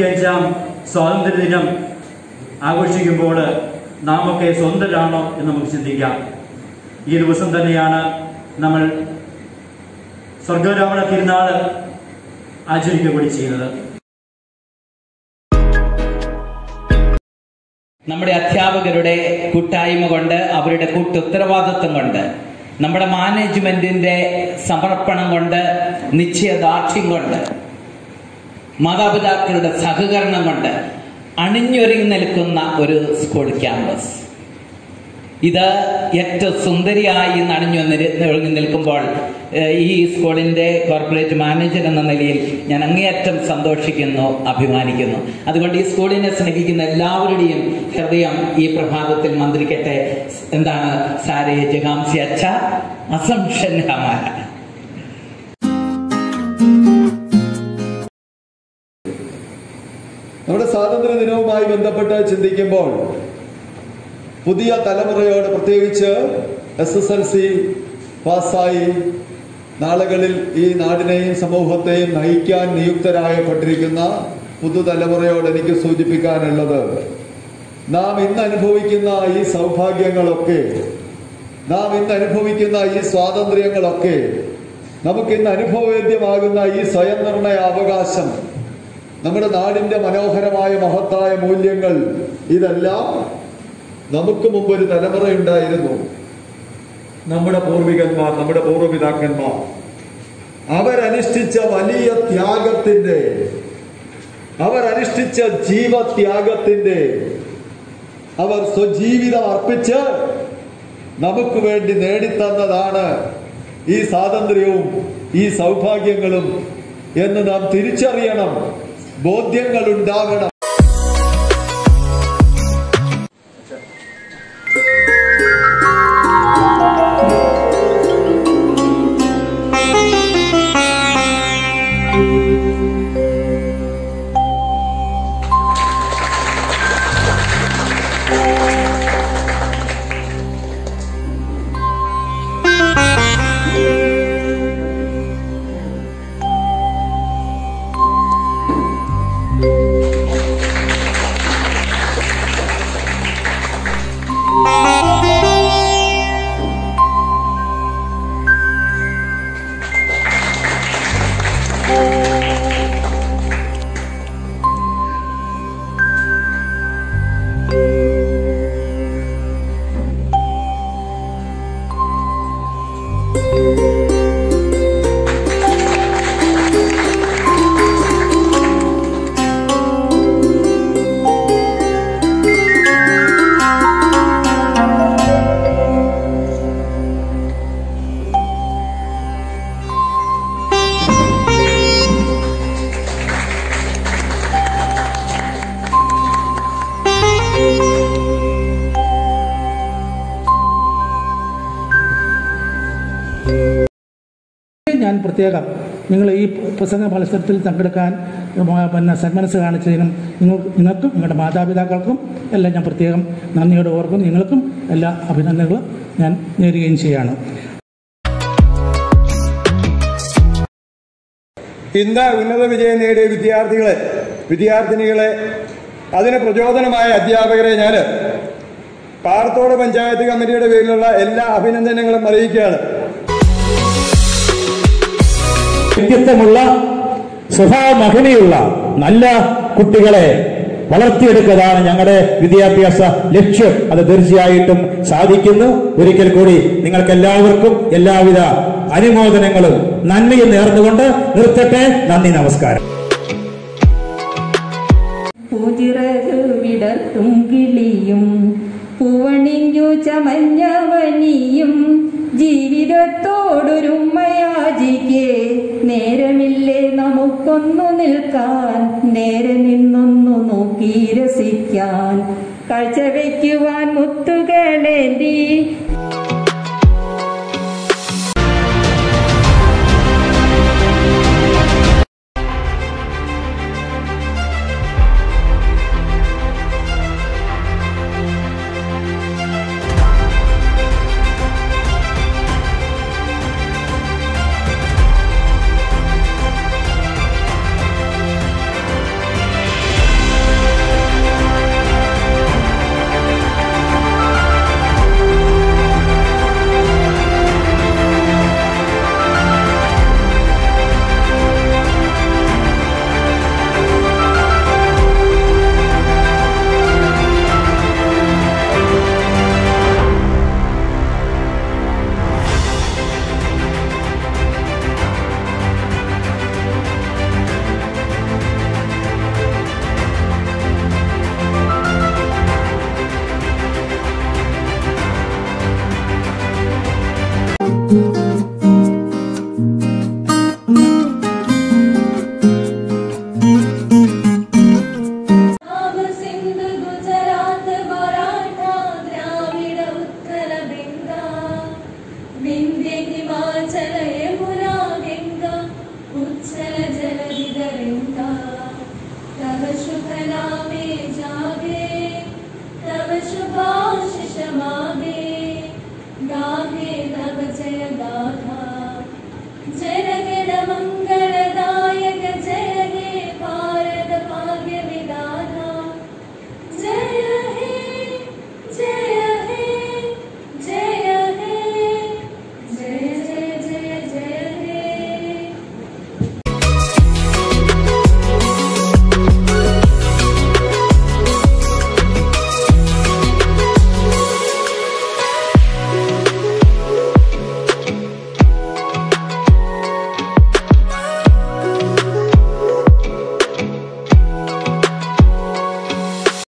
അഞ്ചാം സ്വാതന്ത്ര്യ ദിനം ആഘോഷിക്കുമ്പോൾ നാം ഒക്കെ സ്വന്തരാണോ എന്ന് നമുക്ക് ചിന്തിക്കാം ഈ ദിവസം തന്നെയാണ് നമ്മൾ സ്വർഗരാവണ തിരുനാള് ആചരിക്കുക കൂടി ചെയ്യുന്നത് നമ്മുടെ അധ്യാപകരുടെ കൂട്ടായ്മ കൊണ്ട് അവരുടെ കൂട്ടുത്തരവാദിത്വം കൊണ്ട് നമ്മുടെ മാനേജ്മെന്റിന്റെ സമർപ്പണം കൊണ്ട് നിശ്ചയദാർഢ്യം കൊണ്ട് മാതാപിതാക്കളുടെ സഹകരണം കൊണ്ട് അണിഞ്ഞൊരുങ്ങി നിൽക്കുന്ന ഒരു സ്കൂൾ ക്യാമ്പസ് ഇത് ഏറ്റവും സുന്ദരിയായി നണിഞ്ഞു ഒഴുങ്ങി നിൽക്കുമ്പോൾ ഏഹ്, ഈ സ്കൂളിന്റെ കോർപ്പറേറ്റ് മാനേജർ എന്ന നിലയിൽ ഞാൻ അങ്ങേയറ്റം സന്തോഷിക്കുന്നു അഭിമാനിക്കുന്നു അതുകൊണ്ട് ഈ സ്കൂളിനെ സ്നേഹിക്കുന്ന എല്ലാവരുടെയും ഹൃദയം ഈ പ്രഭാതത്തിൽ മന്ത്രിക്കട്ടെ എന്താണ് സാരേ ജഹാംസി അച്ഛ അസംഷൻ ഹമാര നമ്മുടെ സ്വാതന്ത്ര്യ ദിനവുമായി ബന്ധപ്പെട്ട് ചിന്തിക്കുമ്പോൾ പുതിയ തലമുറയോട് പ്രത്യേകിച്ച് എസ് എസ് എൽ സി പാസ്സായി നാളുകളിൽ ഈ നാടിനെയും സമൂഹത്തെയും നയിക്കാൻ നിയുക്തരായപ്പെട്ടിരിക്കുന്ന പുതുതലമുറയോട് എനിക്ക് സൂചിപ്പിക്കാനുള്ളത് നാം ഇന്ന് അനുഭവിക്കുന്ന ഈ സൗഭാഗ്യങ്ങളൊക്കെ നാം ഇന്ന് അനുഭവിക്കുന്ന ഈ സ്വാതന്ത്ര്യങ്ങളൊക്കെ നമുക്ക് ഇന്ന് അനുഭവവേദ്യമാകുന്ന ഈ സ്വയം നിർണയ അവകാശം നമ്മുടെ നാടിന്റെ മനോഹരമായ മഹത്തായ മൂല്യങ്ങൾ ഇതെല്ലാം നമുക്ക് മുമ്പ് ഒരു തലമുറയുണ്ടായിരുന്നു നമ്മുടെ പൂർവികന്മാർ നമ്മുടെ പൂർവ്വപിതാക്കന്മാർ അവരനുഷ്ഠിച്ച വലിയ ത്യാഗത്തിന്റെ അവരനുഷ്ഠിച്ച ജീവത്യാഗത്തിന്റെ അവർ സ്വജീവിതം അർപ്പിച്ച് നമുക്ക് വേണ്ടി നേടിത്തന്നതാണ് ഈ സ്വാതന്ത്ര്യവും ഈ സൗഭാഗ്യങ്ങളും എന്ന് നാം തിരിച്ചറിയണം ബോധ്യങ്ങൾ ഉണ്ടാകണം ഞാൻ പ്രത്യേകം നിങ്ങൾ ഈ പ്രസംഗ മത്സരത്തിൽ പങ്കെടുക്കാൻ ഉം, പിന്നെ സന്മനസ് കാണിച്ചതിനും നിങ്ങൾ നിങ്ങൾക്കും നിങ്ങളുടെ മാതാപിതാക്കൾക്കും എല്ലാം ഞാൻ പ്രത്യേകം നന്ദിയോടെ ഓർക്കുന്നു നിങ്ങൾക്കും എല്ലാ അഭിനന്ദനങ്ങളും ഞാൻ നേരുകയും ചെയ്യാണ് ഇന്ന് ഉന്നത വിജയം നേടിയ വിദ്യാർത്ഥികളെ വിദ്യാർത്ഥിനികളെ അതിന് പ്രചോദനമായ അധ്യാപകരെ ഞാൻ പാറത്തോട് പഞ്ചായത്ത് കമ്മിറ്റിയുടെ പേരിലുള്ള എല്ലാ അഭിനന്ദനങ്ങളും അറിയിക്കുകയാണ് വ്യക്തിത്വമുള്ള സ്വഭാവ മഹിമയുള്ള നല്ല കുട്ടികളെ വളർത്തിയെടുക്കുന്നതാണ് ഞങ്ങളുടെ വിദ്യാഭ്യാസ ലക്ഷ്യം അത് തീർച്ചയായിട്ടും സാധിക്കുന്നു ഒരിക്കൽ കൂടി നിങ്ങൾക്ക് എല്ലാവർക്കും എല്ലാവിധ അനുമോദനങ്ങളും നന്മയും നേർന്നുകൊണ്ട് നിർത്തട്ടെ നന്ദി നമസ്കാരം പൂതിറകു വിടർത്തും കിളിയും പൂവണിഞ്ഞു ചമഞ്ഞവനിയും ജീവിതത്തോടൊരുമ്മയാജിക്ക് നേരമില്ലേ നമുക്കൊന്നു നിൽക്കാൻ നേരെ നിന്നൊന്നു നോക്കി രസിക്കാൻ കാഴ്ചവെക്കുവാൻ മുത്തുകളേന്തി पंजाब सिंध गुजरात मराठा द्राविड उत्कल बंगा विंध्य हिमाचल